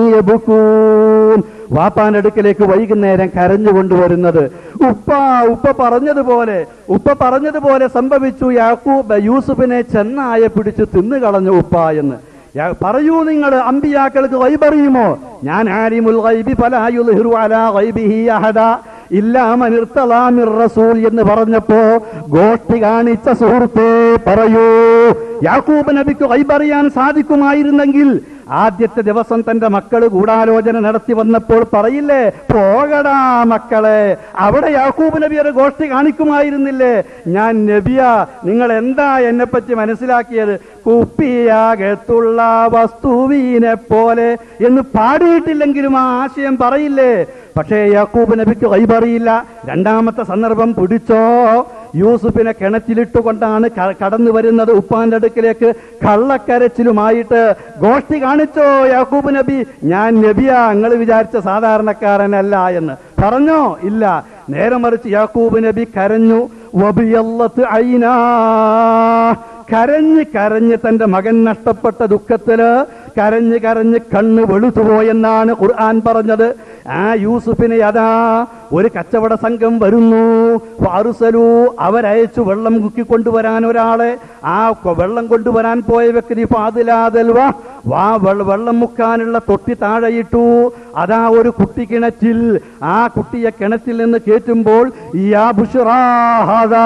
യബ്കൂൻ. വാപ്പാന്റെ അടുക്കലേക്ക് വൈകുന്നേരം കരഞ്ഞു കൊണ്ടുവരുന്നത് ഉപ്പ ഉപ്പ പറഞ്ഞതുപോലെ ഉപ്പ പറഞ്ഞതുപോലെ സംഭവിച്ചു യാക്കൂബ് യൂസുഫിനെ ചെന്നായ പിടിച്ച് തിന്നുകളഞ്ഞു ഉപ്പ എന്ന് യാ- പറയൂ നിങ്ങൾ അമ്പിയാക്കൾക്ക് ഗൈബറിയുമോ ഞാൻ ആലിമുൽ ഗൈബി ഫലാ യുദ്ഹിറു അലാ ഗൈബിഹി അഹദ ഇല്ലാ മൻ ഇർത്തളാ മിർ റസൂൽ എന്ന് പറഞ്ഞപ്പോ ഗോഷ്ഠി കാണിച്ച സുഹൃത്തെ പറയൂ യാക്കൂബ് നബിക്ക് ഗൈബറിയാൻ സാധിക്കുമായിരുന്നെങ്കിൽ ആദ്യത്തെ ദിവസം തന്റെ മക്കള് ഗൂഢാലോചന നടത്തി വന്നപ്പോൾ പറയില്ലേ പോകടാ മക്കളെ അവിടെ യാക്കൂബ് നബി ഒരു ഗോഷ്ഠി കാണിക്കുമായിരുന്നില്ലേ ഞാൻ നബിയ നിങ്ങൾ എന്താ എന്നെ പറ്റി മനസ്സിലാക്കിയത് കുപ്പിയാകത്തുള്ള വസ്തുവിനെ പോലെ എന്ന് പാടിയിട്ടില്ലെങ്കിലും ആ ആശയം പറയില്ലേ പക്ഷേ യാക്കൂബ് നബിക്ക് കൈപറിയില്ല രണ്ടാമത്തെ സന്ദർഭം പിടിച്ചോ യൂസുഫിനെ കിണറ്റിലിട്ടുകൊണ്ടാണ് ക- കടന്നു വരുന്നത് ഉപ്പാന്റെ അടുക്കിലേക്ക് കള്ളക്കരച്ചിലുമായിട്ട് ഗോഷ്ഠി കാണിച്ചോ യാക്കൂബ് നബി ഞാൻ നബിയാ നിങ്ങൾ വിചാരിച്ച സാധാരണക്കാരനല്ല എന്ന് പറഞ്ഞോ ഇല്ല നേരെ മറിച്ച് യാക്കൂബ് നബി കരഞ്ഞു വബിയല്ലത്ത് ഐനാ കരഞ്ഞ് കരഞ്ഞ് തന്റെ മകൻ നഷ്ടപ്പെട്ട ദുഃഖത്തില് കരഞ്ഞ് കരഞ്ഞ് കണ്ണ് വെളുത്തുപോയെന്നാണ് ഖുർആൻ പറഞ്ഞത് ആ യൂസുഫിനെ അതാ ഒരു കച്ചവട സംഘം വരുന്നു ഫാറുസലു അവരയച്ചു വെള്ളം മുക്കി കൊണ്ടുവരാൻ ഒരാളെ ആ കൊ- വെള്ളം കൊണ്ടുവരാൻ പോയ വ്യക്തി ഫാദിലാദൽവ വാ വെള്ള- വെള്ളം മുക്കാനുള്ള തൊട്ടി താഴെയിട്ടു അതാ ഒരു കുട്ടി കിണറ്റിൽ ആ കുട്ടിയെ കിണറ്റിൽ നിന്ന് കയറ്റുമ്പോൾ യാ ബുഷ്റാ ഹാദാ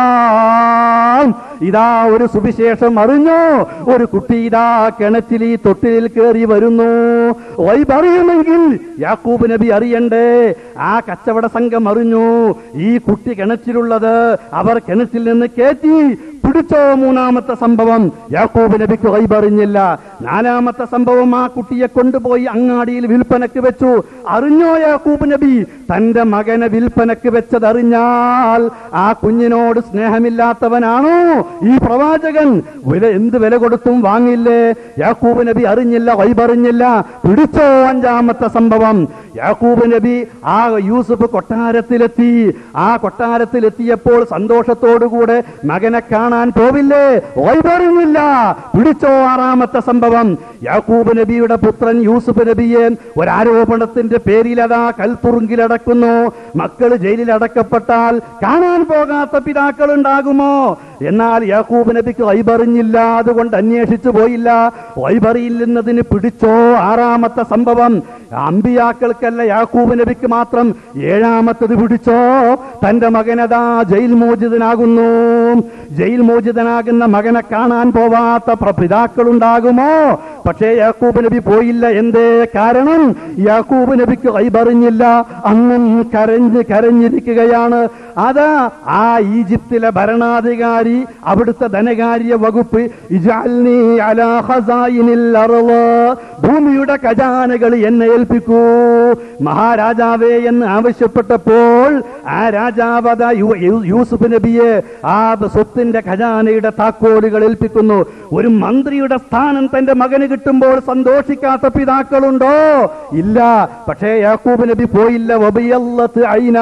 ഗുലാം. ഇതാ ഒരു സുവിശേഷം അറിഞ്ഞു ഒരു കുട്ടി ഇതാ കിണറ്റിൽ ഈ തൊട്ടിലിൽ കയറി വരുന്നു വൈ പറയുമെങ്കിൽ യാക്കൂബ് നബി അറിയണ്ടേ ആ കച്ചവട സംഘം അറിഞ്ഞു ഈ കുട്ടി കിണറ്റിലുള്ളത് അവർ കിണറ്റിൽ നിന്ന് കയറ്റി പിടിച്ചോ മൂന്നാമത്തെ സംഭവം യാക്കൂബ് നബിക്ക് കൈപറിഞ്ഞില്ല നാലാമത്തെ സംഭവം ആ കുട്ടിയെ കൊണ്ടുപോയി അങ്ങാടിയിൽ വിൽപ്പനക്ക് വെച്ചു അറിഞ്ഞോ യാക്കൂബ് നബി തന്റെ മകനെ വിൽപ്പനക്ക് വെച്ചത് അറിഞ്ഞാൽ ആ കുഞ്ഞിനോട് സ്നേഹമില്ലാത്തവനാണോ ഈ പ്രവാചകൻ വില എന്ത് വില കൊടുത്തും വാങ്ങില്ലേ യാക്കൂബ് നബി അറിഞ്ഞില്ല വൈപറിഞ്ഞില്ല പിടിച്ചോ അഞ്ചാമത്തെ സംഭവം യാക്കൂബ് നബി ആ യൂസുഫ് കൊട്ടാരത്തിലെത്തി ആ കൊട്ടാരത്തിലെത്തിയപ്പോൾ സന്തോഷത്തോടുകൂടെ മകനെ കാണാൻ പോവില്ലേ വൈപറിഞ്ഞില്ല പിടിച്ചോ ആറാമത്തെ സംഭവം യാക്കൂബ് നബിയുടെ പുത്രൻ യൂസുഫ് നബിയെ ഒരാരോപണത്തിന്റെ പേരിൽ അതാ കൽത്തുറുങ്കിലടക്കുന്നു മക്കൾ ജയിലിൽ അടക്കപ്പെട്ടാൽ കാണാൻ പോകാത്ത പിതാക്കൾ ഉണ്ടാകുമോ എന്നാൽ യാക്കൂബ് നബിക്ക് വൈബറിഞ്ഞില്ല അതുകൊണ്ട് അന്വേഷിച്ചു പോയില്ല വൈബറിയില്ലെന്നതിന് പിടിച്ചോ ആറാമത്തെ സംഭവം അമ്പിയാക്കൾക്കല്ല യാക്കൂബ് നബിക്ക് മാത്രം ഏഴാമത്തത് പിടിച്ചോ തന്റെ മകനതാ ജയിൽ മോചിതനാകുന്നു ജയിൽ മോചിതനാകുന്ന മകനെ കാണാൻ പോവാത്ത പ്ര- പിതാക്കളുണ്ടാകുമോ പക്ഷേ യാക്കൂബ് നബി പോയില്ല എന്തേ കാരണം യാക്കൂബ് നബിക്ക് കൈപറിഞ്ഞില്ല അന്നും കരഞ്ഞ് കരഞ്ഞിരിക്കുകയാണ് അതാ ആ ഈജിപ്തിലെ ഭരണാധികാരി അവിടുത്തെ ധനകാര്യ വകുപ്പ് ഇജാൽനി അലാ ഖസായിനിൽ അർള്. ഭൂമിയുടെ ഖജാനകൾ എന്നെ ഏൽപ്പിക്കൂ മഹാരാജാവേ എന്ന് ആവശ്യപ്പെട്ടപ്പോൾ ആ രാജാവ് അതാ യു- യു- യൂസുഫ് നബിയെ ആ സ്വത്തിന്റെ ഖജാനയുടെ താക്കോലുകൾ ഏൽപ്പിക്കുന്നു ഒരു മന്ത്രിയുടെ സ്ഥാനം തന്റെ മകന് കിട്ടുമ്പോൾ സന്തോഷിക്കാത്ത പിതാക്കളുണ്ടോ ഇല്ല പക്ഷേ യാക്കൂബ് നബി പോയില്ല വബിയല്ലത്ത് ഐനാ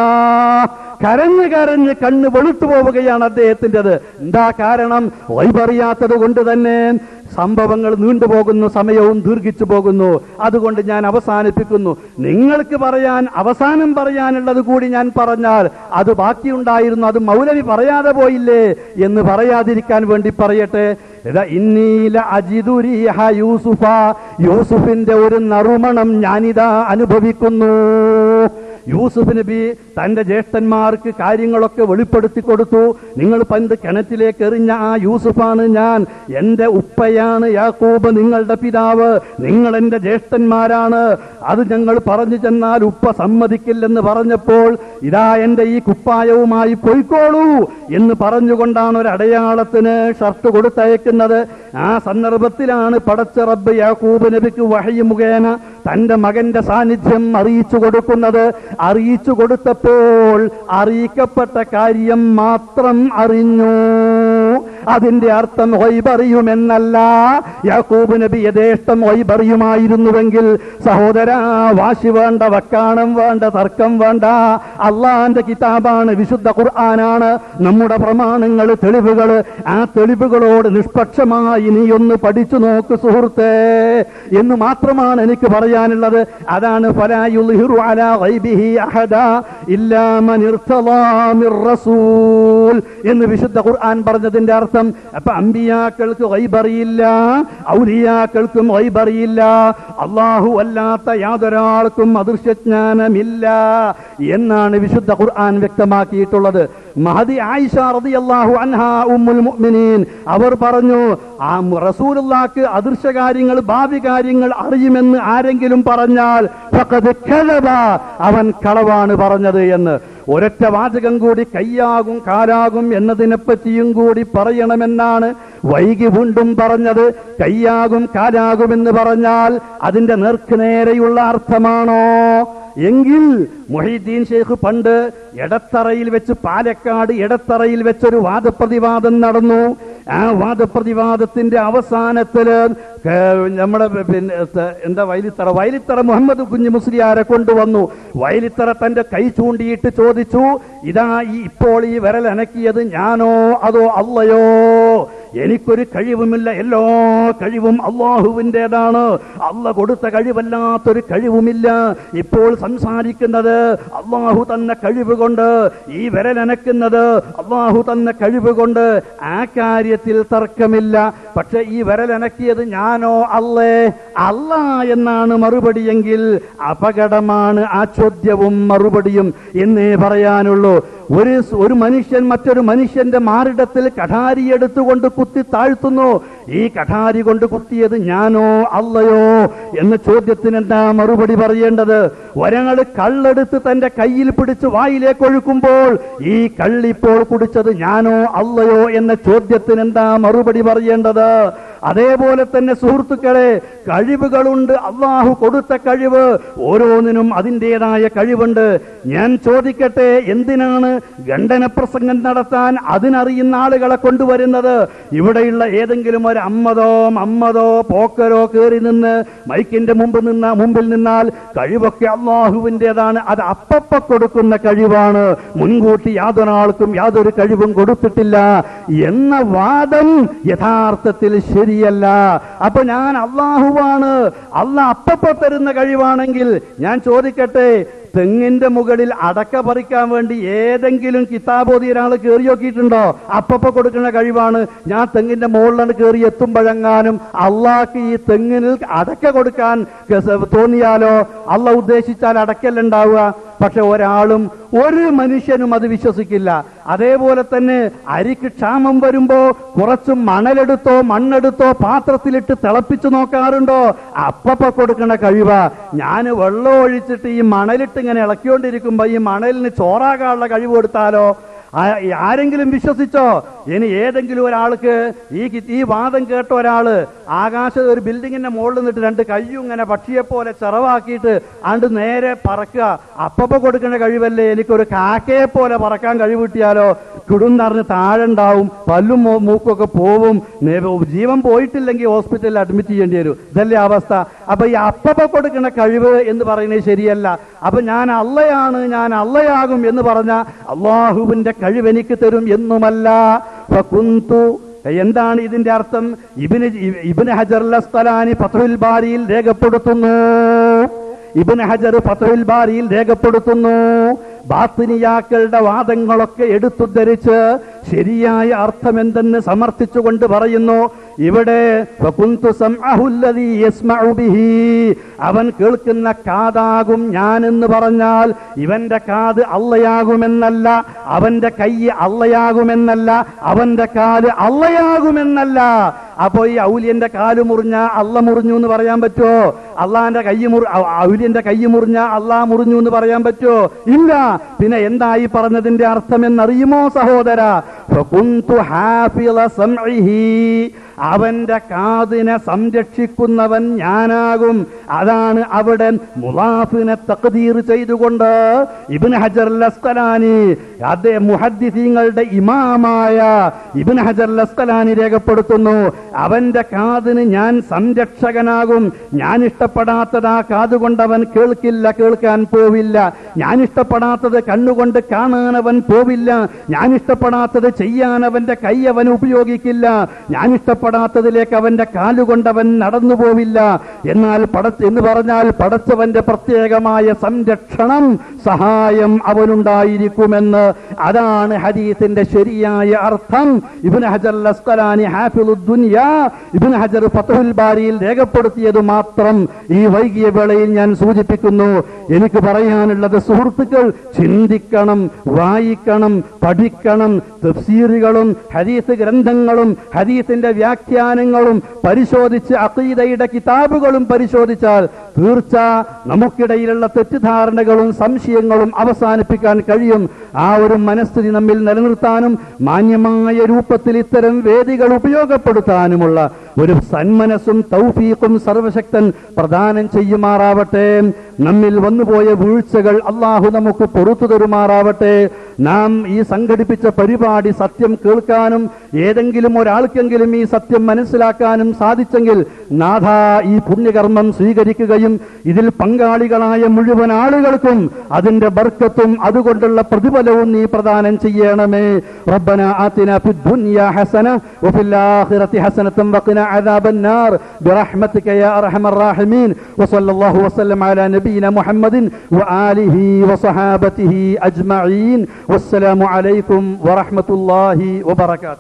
കരഞ്ഞ് കരഞ്ഞ് കണ്ണ് വെളുത്തു പോവുകയാണ് അദ്ദേഹത്തിൻ്റെത് എന്താ കാരണം വൈപറിയാത്തത് കൊണ്ട് തന്നെ സംഭവങ്ങൾ നീണ്ടുപോകുന്നു സമയവും ദീർഘിച്ചു പോകുന്നു അതുകൊണ്ട് ഞാൻ അവസാനിപ്പിക്കുന്നു നിങ്ങൾക്ക് പറയാൻ അവസാനം പറയാനുള്ളത് കൂടി ഞാൻ പറഞ്ഞാൽ അത് ബാക്കിയുണ്ടായിരുന്നു അത് മൗലവി പറയാതെ പോയില്ലേ എന്ന് പറയാതിരിക്കാൻ വേണ്ടി പറയട്ടെ ഇതാ ഇന്നീല അജിദുരിഹ യൂസുഫ യൂസുഫിന്റെ ഒരു നറുമണം ഞാനിതാ അനുഭവിക്കുന്നു യൂസുഫ് നബി തന്റെ ജ്യേഷ്ഠന്മാർക്ക് കാര്യങ്ങളൊക്കെ വെളിപ്പെടുത്തി കൊടുത്തു നിങ്ങൾ പന്ത് കിണറ്റിലേക്ക് എറിഞ്ഞ ആ യൂസുഫാണ് ഞാൻ എന്റെ ഉപ്പയാണ് യാക്കൂബ് നിങ്ങളുടെ പിതാവ് നിങ്ങൾ എന്റെ ജ്യേഷ്ഠന്മാരാണ് അത് ഞങ്ങൾ പറഞ്ഞു ചെന്നാൽ ഉപ്പ സമ്മതിക്കില്ലെന്ന് പറഞ്ഞപ്പോൾ ഇതാ എന്റെ ഈ കുപ്പായവുമായി പൊയ്ക്കോളൂ എന്ന് പറഞ്ഞുകൊണ്ടാണ് ഒരു അടയാളത്തിന് ഷർട്ട് കൊടുത്തയക്കുന്നത് ആ സന്ദർഭത്തിലാണ് പടച്ച റബ്ബ് യാക്കൂബ് നബിക്ക് വഹയി മുഖേന തന്റെ മകന്റെ സാന്നിധ്യം അറിയിച്ചു കൊടുക്കുന്നത് അറിയിച്ചു കൊടുത്തപ്പോൾ അറിയിക്കപ്പെട്ട കാര്യം മാത്രം അറിഞ്ഞു അതിന്റെ അർത്ഥം ഒയ്ബറിയുമെന്നല്ല യാക്കൂബ് നബി യഥേഷ്ടം ഒയ്ബറിയുമായിരുന്നുവെങ്കിൽ സഹോദര വാശി വേണ്ട വക്കാണം വേണ്ട തർക്കം വേണ്ട അള്ളാന്റെ കിതാബാണ് വിശുദ്ധ ഖുർആനാണ് നമ്മുടെ പ്രമാണങ്ങൾ തെളിവുകൾ ആ തെളിവുകളോട് നിഷ്പക്ഷമായി നീ ഒന്ന് പഠിച്ചു നോക്ക് സുഹൃത്തേ എന്ന് മാത്രമാണ് എനിക്ക് പറയാനുള്ളത് അതാണ് ഫലായുൽഹിറു അലാ ഗൈബിഹി അഹദ ഇല്ലാ മൻ ഇർത്തദാ മിർ റസൂൽ എന്ന് വിശുദ്ധ ഖുർആൻ പറഞ്ഞതിന്റെ അർത്ഥം അപ്പൊ അമ്പിയാക്കൾക്ക് ഗൈബറിയില്ല ഔലിയാക്കൾക്കും ഗൈബറിയില്ല അള്ളാഹു അല്ലാത്ത യാതൊരാൾക്കും അദൃശ്യജ്ഞാനമില്ല എന്നാണ് വിശുദ്ധ ഖുർആൻ വ്യക്തമാക്കിയിട്ടുള്ളത് മഹദി ആയിഷ റളിയല്ലാഹു അൻഹ ഉമ്മുൽ മുഅ്മിനീൻ അവർ പറഞ്ഞു ആ റസൂലുള്ളാക്ക് അദൃശ്യ കാര്യങ്ങൾ ഭാവി കാര്യങ്ങൾ അറിയുമെന്ന് ആരെങ്കിലും പറഞ്ഞാൽ ഫഖദ് കദബ അവൻ കളവാണ് പറഞ്ഞത് എന്ന് ഒരൊറ്റ വാചകം കൂടി കയ്യാകും കാലാകും എന്നതിനെ പറ്റിയും കൂടി പറയണമെന്നാണ് വൈകി വീണ്ടും പറഞ്ഞത് കയ്യാകും കാലാകുമെന്ന് പറഞ്ഞാൽ അതിന്റെ നേർക്കുനേരെയുള്ള അർത്ഥമാണോ എങ്കിൽ മൊഹീദ്ദീൻ ഷെയ്ഖ് പണ്ട് എടത്തറയിൽ വെച്ച് പാലക്കാട് എടത്തറയിൽ വെച്ചൊരു വാദപ്രതിവാദം നടന്നു ആ വാദപ്രതിവാദത്തിന്റെ അവസാനത്തില് ക- നമ്മുടെ പിന്നെ ത- എന്താ വയലിത്തറ വയലിത്തറ മുഹമ്മദ് കുഞ്ഞു മുസ്ലിയാരെ കൊണ്ടുവന്നു വയലിത്തറ തന്റെ കൈ ചൂണ്ടിയിട്ട് ചോദിച്ചു ഇതാ ഈ ഇപ്പോൾ ഈ വിരൽ അനക്കിയത് ഞാനോ അതോ അല്ലയോ എനിക്കൊരു കഴിവുമില്ല എല്ലാ കഴിവും അള്ളാഹുവിൻ്റെതാണ് അല്ല കൊടുത്ത കഴിവല്ലാത്തൊരു കഴിവുമില്ല ഇപ്പോൾ സംസാരിക്കുന്നത് അള്ളാഹു തന്ന കഴിവ് കൊണ്ട് ഈ വിരലനക്കുന്നത് അള്ളാഹു തന്ന കഴിവ് കൊണ്ട് ആ കാര്യത്തിൽ തർക്കമില്ല പക്ഷെ ഈ വിരലനക്കിയത് ഞാനോ അല്ലേ അല്ല എന്നാണ് മറുപടിയെങ്കിൽ അപകടമാണ് ആ ചോദ്യവും മറുപടിയും എന്നേ പറയാനുള്ളൂ ഒരു ഒരു മനുഷ്യൻ മറ്റൊരു മനുഷ്യന്റെ മാറിടത്തിൽ കഠാരി എടുത്തുകൊണ്ട് കുത്തി താഴ്ത്തുന്നു ഈ കഠാരി കൊണ്ട് കുത്തിയത് ഞാനോ അല്ലയോ എന്ന ചോദ്യത്തിന് എന്താ മറുപടി പറയേണ്ടത് ഒരാള് കള്ളെടുത്ത് തന്റെ കയ്യിൽ പിടിച്ച് വായിലേക്ക് ഒഴുക്കുമ്പോൾ ഈ കള്ളിപ്പോൾ കുടിച്ചത് ഞാനോ അല്ലയോ എന്ന ചോദ്യത്തിന് എന്താ മറുപടി പറയേണ്ടത് അതേപോലെ തന്നെ സുഹൃത്തുക്കളെ കഴിവുകളുണ്ട് അള്ളാഹു കൊടുത്ത കഴിവ് ഓരോന്നിനും അതിൻ്റെതായ കഴിവുണ്ട് ഞാൻ ചോദിക്കട്ടെ എന്തിനാണ് ഖണ്ഡന പ്രസംഗം നടത്താൻ അതിനറിയുന്ന ആളുകളെ കൊണ്ടുവരുന്നത് ഇവിടെയുള്ള ഏതെങ്കിലും ഒരു അമ്മതോ അമ്മതോ പോക്കരോ കയറി നിന്ന് മൈക്കിന്റെ മുമ്പ് നിന്ന മുമ്പിൽ നിന്നാൽ കഴിവൊക്കെ അള്ളാഹുവിൻ്റെതാണ് അത് അപ്പപ്പ കൊടുക്കുന്ന കഴിവാണ് മുൻകൂട്ടി യാതൊരാൾക്കും യാതൊരു കഴിവും കൊടുത്തിട്ടില്ല എന്ന വാദം യഥാർത്ഥത്തിൽ ശരിയല്ല അപ്പൊ ഞാൻ അള്ളാഹുവാണ് അല്ല അപ്പപ്പ തരുന്ന കഴിവാണെങ്കിൽ ഞാൻ ചോദിക്കട്ടെ തെങ്ങിന്റെ മുകളിൽ അടക്ക പറിക്കാൻ വേണ്ടി ഏതെങ്കിലും കിതാബോധി ഒരാൾ കയറി നോക്കിയിട്ടുണ്ടോ അപ്പപ്പ കൊടുക്കുന്ന കഴിവാണ് ഞാൻ തെങ്ങിന്റെ മുകളിലാണ് കയറി എത്തുമ്പോഴെങ്ങാനും അള്ളാഹ്ക്ക് ഈ തെങ്ങിന് അടക്ക കൊടുക്കാൻ ഗസ- തോന്നിയാലോ അള്ള ഉദ്ദേശിച്ചാൽ അടക്കല്ല ഉണ്ടാവുക പക്ഷെ ഒരാളും ഒരു മനുഷ്യനും അത് വിശ്വസിക്കില്ല അതേപോലെ തന്നെ അരിക്ക് ക്ഷാമം വരുമ്പോ കുറച്ച് മണലെടുത്തോ മണ്ണെടുത്തോ പാത്രത്തിലിട്ട് തിളപ്പിച്ചു നോക്കാറുണ്ടോ അപ്പപ്പ കൊടുക്കണ കഴിവാ ഞാൻ വെള്ളം ഒഴിച്ചിട്ട് ഈ മണലിട്ട് ഇങ്ങനെ ഇളക്കിക്കൊണ്ടിരിക്കുമ്പോ ഈ മണലിന് ചോറാകാനുള്ള കഴിവ് കൊടുത്താലോ ആ- ആരെങ്കിലും വിശ്വസിച്ചോ ഇനി ഏതെങ്കിലും ഒരാൾക്ക് ഈ കി- ഈ വാദം കേട്ട ഒരാള് ആകാശ ഒരു ബിൽഡിങ്ങിന്റെ മുകളിൽ നിന്നിട്ട് രണ്ട് കയ്യും ഇങ്ങനെ പക്ഷിയെ പോലെ ചെറവാക്കിയിട്ട് ആണ്ട് നേരെ പറക്കുക അപ്പപ്പ കൊടുക്കുന്ന കഴിവല്ലേ എനിക്കൊരു കാക്കയെ പോലെ പറക്കാൻ കഴിവ് കിട്ടിയാലോ കുടുന്നറിഞ്ഞ് താഴെ ഉണ്ടാവും പല്ലും മൂ- മൂക്കൊക്കെ പോവും നേ- ജീവൻ പോയിട്ടില്ലെങ്കിൽ ഹോസ്പിറ്റലിൽ അഡ്മിറ്റ് ചെയ്യേണ്ടി വരും ഇതല്ലേ അവസ്ഥ അപ്പൊ ഈ അപ്പപ്പ കൊടുക്കുന്ന കഴിവ് എന്ന് പറയുന്നത് ശരിയല്ല അപ്പൊ ഞാൻ അള്ളയാണ് ഞാൻ അള്ളയാകും എന്ന് പറഞ്ഞ അള്ളാഹുവിന്റെ കഴിവ് എനിക്ക് തരും എന്നുമല്ല ഫകുന്തു എന്താണ് ഇതിന്റെ അർത്ഥം ഇബിന് ഇബിന് ഹജർ അസ്തലാനി ഫത്ഹുൽ ബാരിയിൽ രേഖപ്പെടുത്തുന്നു ഇബിൻ ഹജർ ഫതഹുൽ ബാരിയിൽ രേഖപ്പെടുത്തുന്നു ബാത്തിനിയാക്കളുടെ വാദങ്ങളൊക്കെ എടുത്തുദ്ധരിച്ച് ശരിയായ അർത്ഥം എന്തെന്ന് സമർത്ഥിച്ചുകൊണ്ട് പറയുന്നു ഇവിടെ ഫകുന്തു സംഅഹു അല്ലദീ യസ്മഉ ബിഹി. അവൻ കേൾക്കുന്ന കാതാകും ഞാൻ എന്ന് പറഞ്ഞാൽ ഇവന്റെ കാത് അള്ളയാകുമെന്നല്ല അവന്റെ കൈ അള്ളയാകുമെന്നല്ല അവന്റെ കാല് അള്ളയാകുമെന്നല്ല അപ്പോ ഈ ഔലിയന്റെ കാല് മുറിഞ്ഞ അള്ള മുറിഞ്ഞു എന്ന് പറയാൻ പറ്റുമോ അള്ളാന്റെ കൈ മുറി ഔ- ഔലിയന്റെ കൈ മുറിഞ്ഞ അള്ളാ മുറിഞ്ഞു എന്ന് പറയാൻ പറ്റുമോ ഇല്ല പിന്നെ എന്തായി പറഞ്ഞതിന്റെ അർത്ഥം എന്നറിയുമോ സഹോദര ഫകുന്തു ഹാഫിള സംഇഹി. അവന്റെ കാതിനെ സംരക്ഷിക്കുന്നവൻ ഞാനാകും അതാണ് അവിടെ മുലാഫിനെ തക്തീർ ചെയ്തുകൊണ്ട് ഇബിൻ ഹജർ അസ്കലാനി അദ്ദേഹം മുഹദ്ദിസീങ്ങളുടെ ഇമാമായ ഇബിൻ ഹജർ അസ്കലാനി രേഖപ്പെടുത്തുന്നു അവന്റെ കാതിന് ഞാൻ സംരക്ഷകനാകും ഞാൻ ഇഷ്ടപ്പെടാത്തത് ആ കാതുകൊണ്ട് അവൻ കേൾക്കില്ല കേൾക്കാൻ പോവില്ല ഞാൻ ഇഷ്ടപ്പെടാത്തത് കണ്ണുകൊണ്ട് കാണാൻ അവൻ പോവില്ല ഞാൻ ഇഷ്ടപ്പെടാത്തത് ചെയ്യാൻ അവന്റെ കൈ അവൻ ഉപയോഗിക്കില്ല ഞാൻ ഇഷ്ടപ്പെടാത്തതിലേക്ക് അവന്റെ കാലുകൊണ്ട് അവൻ നടന്നു പോവില്ല എന്നാൽ പട എന്ന് പറഞ്ഞാൽ പടച്ചവന്റെ പ്രത്യേകമായ സംരക്ഷണം സഹായം അവനുണ്ടായിരിക്കുമെന്ന് അതാണ് ഹദീസിന്റെ ശരിയായ അർത്ഥം ഇബിൻ ഹജർ അസ്കലാനി ഹാഫിദുനിയ ഇബിൻ ഹജർ ഫതഹുൽ ബാരിയിൽ രേഖപ്പെടുത്തിയത് മാത്രം ഈ വൈകിയ വേളയിൽ ഞാൻ സൂചിപ്പിക്കുന്നു എനിക്ക് പറയാനുള്ളത് സുഹൃത്തുക്കൾ ചിന്തിക്കണം വായിക്കണം പഠിക്കണം തഫ്സീറുകളും ഹദീസ് ഗ്രന്ഥങ്ങളും ഹദീസിന്റെ വ്യാഖ്യാനങ്ങളും പരിശോധിച്ച് അഖീദയുടെ കിതാബുകളും പരിശോധിച്ചാൽ തീർച്ച നമുക്കിടയിലുള്ള തെറ്റിദ്ധാരണകളും സംശയങ്ങളും അവസാനിപ്പിക്കാൻ കഴിയും ആ ഒരു മനസ്ഥിതി നമ്മിൽ നിലനിർത്താനും മാന്യമായ രൂപത്തിൽ ഇത്തരം വേദികൾ ഉപയോഗപ്പെടുത്താനുമുള്ള ഒരു സന്മനസ്സും തൗഫീഖും സർവശക്തൻ പ്രദാനം ചെയ്യുമാറാവട്ടെ നമ്മിൽ വന്നുപോയ വീഴ്ചകൾ അള്ളാഹു നമുക്ക് പൊറത്തു തരുമാറാവട്ടെ നാം ഈ സംഘടിപ്പിച്ച പരിപാടി സത്യം കേൾക്കാനും ഏതെങ്കിലും ഒരാൾക്കെങ്കിലും ഈ സത്യം മനസ്സിലാക്കാനും സാധിച്ചെങ്കിൽ നാഥ ഈ പുണ്യകർമ്മം സ്വീകരിക്കുകയും ഇതിൽ പങ്കാളികളായ മുഴുവൻ ആളുകൾക്കും അതിന്റെ ബർക്കത്തും അതുകൊണ്ടുള്ള പ്രതിഫലവും നീ പ്രദാനം ചെയ്യണമേ റബ്ബന ആതിന ഫിദ് ദുനിയ ഹസന വഫിൽ ആഖിറതി ഹസനതൻ വഖിന അദാബൻ നാർ برحمتك يا ارحم الراحمين وصلى الله وسلم على نبينا محمد واله وصحابته اجمعين والسلام عليكم ورحمه الله وبركاته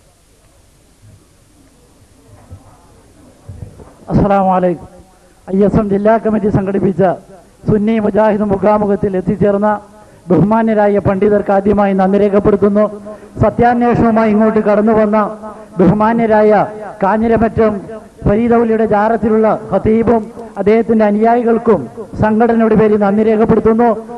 അസ്സലാമു അലൈക്കും ഐ എസ് എം ജില്ലാ കമ്മിറ്റി സംഘടിപ്പിച്ച സുന്നി മുജാഹിദ് മുഖാമുഖത്തിൽ എത്തിച്ചേർന്ന ബഹുമാന്യരായ പണ്ഡിതർക്ക് ആദ്യമായി നന്ദി രേഖപ്പെടുത്തുന്നു സത്യാന്വേഷണവുമായി ഇങ്ങോട്ട് കടന്നു വന്ന ബഹുമാന്യരായ കാഞ്ഞിരമറ്റം ഫരീദൌലിയുടെ ജാറത്തിലുള്ള ഖതീബും അദ്ദേഹത്തിന്റെ അനുയായികൾക്കും സംഘടനയുടെ പേരിൽ നന്ദി രേഖപ്പെടുത്തുന്നു